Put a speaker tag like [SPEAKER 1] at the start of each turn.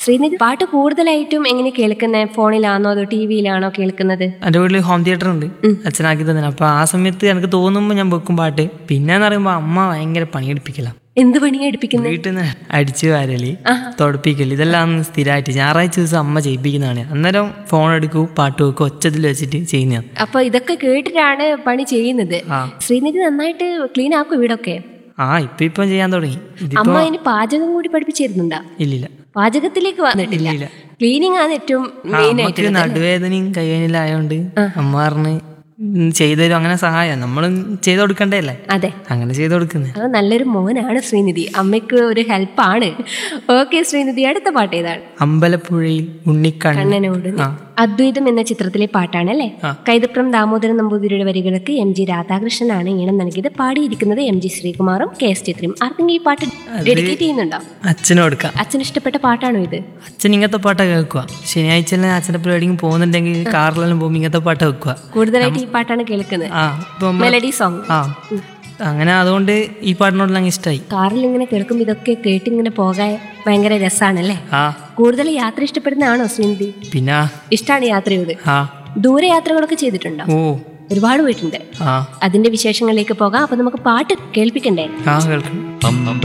[SPEAKER 1] ശ്രീനിധി പാട്ട് കൂടുതലായിട്ടും എങ്ങനെ കേൾക്കുന്നത് ഫോണിലാണോ അതോ ടി വിയിലാണോ കേൾക്കുന്നത്
[SPEAKER 2] എൻ്റെ വീട്ടിൽ ഹോം തിയേറ്റർ ഉണ്ട് അച്ഛനാക്കി തന്നെ അപ്പൊ ആ സമയത്ത് എനിക്ക് തോന്നുമ്പോൾ ഞാൻ വെക്കും പാട്ട് പിന്നെന്ന് പറയുമ്പോൾ അമ്മ ഭയങ്കര പണിയെടുപ്പിക്കല
[SPEAKER 1] എന്ത് പണിയാ എടുപ്പിക്കുന്നത്
[SPEAKER 2] വീട്ടിൽ നിന്ന് അടിച്ചു വാരല് തുടപ്പിക്കല് ഇതെല്ലാം അന്ന് സ്ഥിരമായിട്ട് ഞായറാഴ്ച ദിവസം അമ്മ ചെയ്യിപ്പിക്കുന്നതാണ് അന്നേരം ഫോൺ എടുക്കൂ പാട്ട് വെക്കും ഒച്ചത്തിൽ വെച്ചിട്ട് ചെയ്യുന്നതാണ്
[SPEAKER 1] അപ്പൊ ഇതൊക്കെ കേട്ടിട്ടാണ് പണി ചെയ്യുന്നത്
[SPEAKER 2] ആ.
[SPEAKER 1] ശ്രീനിധി നന്നായിട്ട് ക്ലീൻ ആക്കും വീടൊക്കെ
[SPEAKER 2] ആ ഇപ്പൊ ഇപ്പം ചെയ്യാൻ തുടങ്ങി ഇതിപ്പോ
[SPEAKER 1] അമ്മ ഇനി പാചകം കൂടി പഠിപ്പിച്ചിരുന്നുണ്ടാ
[SPEAKER 2] ഇല്ലില്ല
[SPEAKER 1] പാചകത്തിലേക്ക് വന്നിട്ടില്ല
[SPEAKER 2] ഇല്ല.
[SPEAKER 1] ക്ലീനിങ് ആണ് ഏറ്റവും
[SPEAKER 2] ആ,
[SPEAKER 1] മെയിൻ
[SPEAKER 2] അമ്മക്ക്
[SPEAKER 1] ആയിട്ട്
[SPEAKER 2] നടുവേദനയും കൈവേദനയും ആയതുകൊണ്ട് അമ്മ പറഞ്ഞ് ഉം, ചെയ്തരും അങ്ങനെ സഹായം നമ്മളും ചെയ്ത് കൊടുക്കണ്ടേ അല്ലേ
[SPEAKER 1] അതെ
[SPEAKER 2] അങ്ങനെ ചെയ്ത് കൊടുക്കുന്നത്
[SPEAKER 1] അത് നല്ലൊരു മോനാണ് ശ്രീനിധി അമ്മയ്ക്ക് ഒരു ഹെൽപ്പാണ് ഓക്കെ ശ്രീനിധി അടുത്ത പാട്ട് ഏതാണ്
[SPEAKER 2] അമ്പലപ്പുഴയിൽ ഉണ്ണിക്കണ്ണൻ
[SPEAKER 1] കണ്ണനോട് നീ. അദ്വൈതം എന്ന ചിത്രത്തിലെ പാട്ടാണ് അല്ലേ കൈതപ്രം ദാമോദരൻ നമ്പൂതിരിയുടെ വരികൾക്ക് എം ജി രാധാകൃഷ്ണനാണ് ഈണം നൽകിയത് പാടിയിരിക്കുന്നത് എം ജി ശ്രീകുമാറും കെ എസ് ചിത്രയും ആർക്കെങ്കിലും ഈ പാട്ട് ഡെഡിക്കേറ്റ് ചെയ്യുന്നുണ്ടോ
[SPEAKER 2] അച്ഛനും കൊടുക്കാം
[SPEAKER 1] അച്ഛന് ഇഷ്ടപ്പെട്ട പാട്ടാണോ ഇത്
[SPEAKER 2] അച്ഛൻ ഇങ്ങനത്തെ പാട്ട കേൾക്കുക ശനിയാഴ്ച എല്ലാം അച്ഛൻ്റെ പരിപാടിക്ക് പോകുന്നുണ്ടെങ്കിൽ കാറിലെല്ലാം പോകുമ്പോൾ ഇങ്ങനത്തെ പാട്ട് വെക്കുക
[SPEAKER 1] കൂടുതലായിട്ട് ഈ പാട്ടാണ് കേൾക്കുന്നത്
[SPEAKER 2] ആ ഇപ്പൊ നമ്മ-
[SPEAKER 1] മെലഡി സോങ്
[SPEAKER 2] ആ അങ്ങനെ അതുകൊണ്ട് ഈ പാട്ടിനോടെല്ലാം ഇഷ്ടമായി
[SPEAKER 1] കാറിൽ ഇങ്ങനെ കേൾക്കുമ്പോൾ ഇതൊക്കെ കേട്ടിങ്ങനെ പോകാൻ ഭയങ്കര രസമാണല്ലേ
[SPEAKER 2] ആ
[SPEAKER 1] കൂടുതൽ യാത്ര ഇഷ്ടപ്പെടുന്നതാണോ ശ്രീനിധി
[SPEAKER 2] പിന്നെ
[SPEAKER 1] ഇഷ്ടമാണ് യാത്രയോട്
[SPEAKER 2] ആ
[SPEAKER 1] ദൂരെ യാത്രകളൊക്കെ ചെയ്തിട്ടുണ്ടോ
[SPEAKER 2] ഓ
[SPEAKER 1] ഒരുപാട് പോയിട്ടുണ്ട്
[SPEAKER 2] ആ
[SPEAKER 1] അതിന്റെ വിശേഷങ്ങളിലേക്ക് പോകാം അപ്പൊ നമുക്ക് പാട്ട് കേൾപ്പിക്കണ്ടേ
[SPEAKER 2] ആ കേൾക്കണം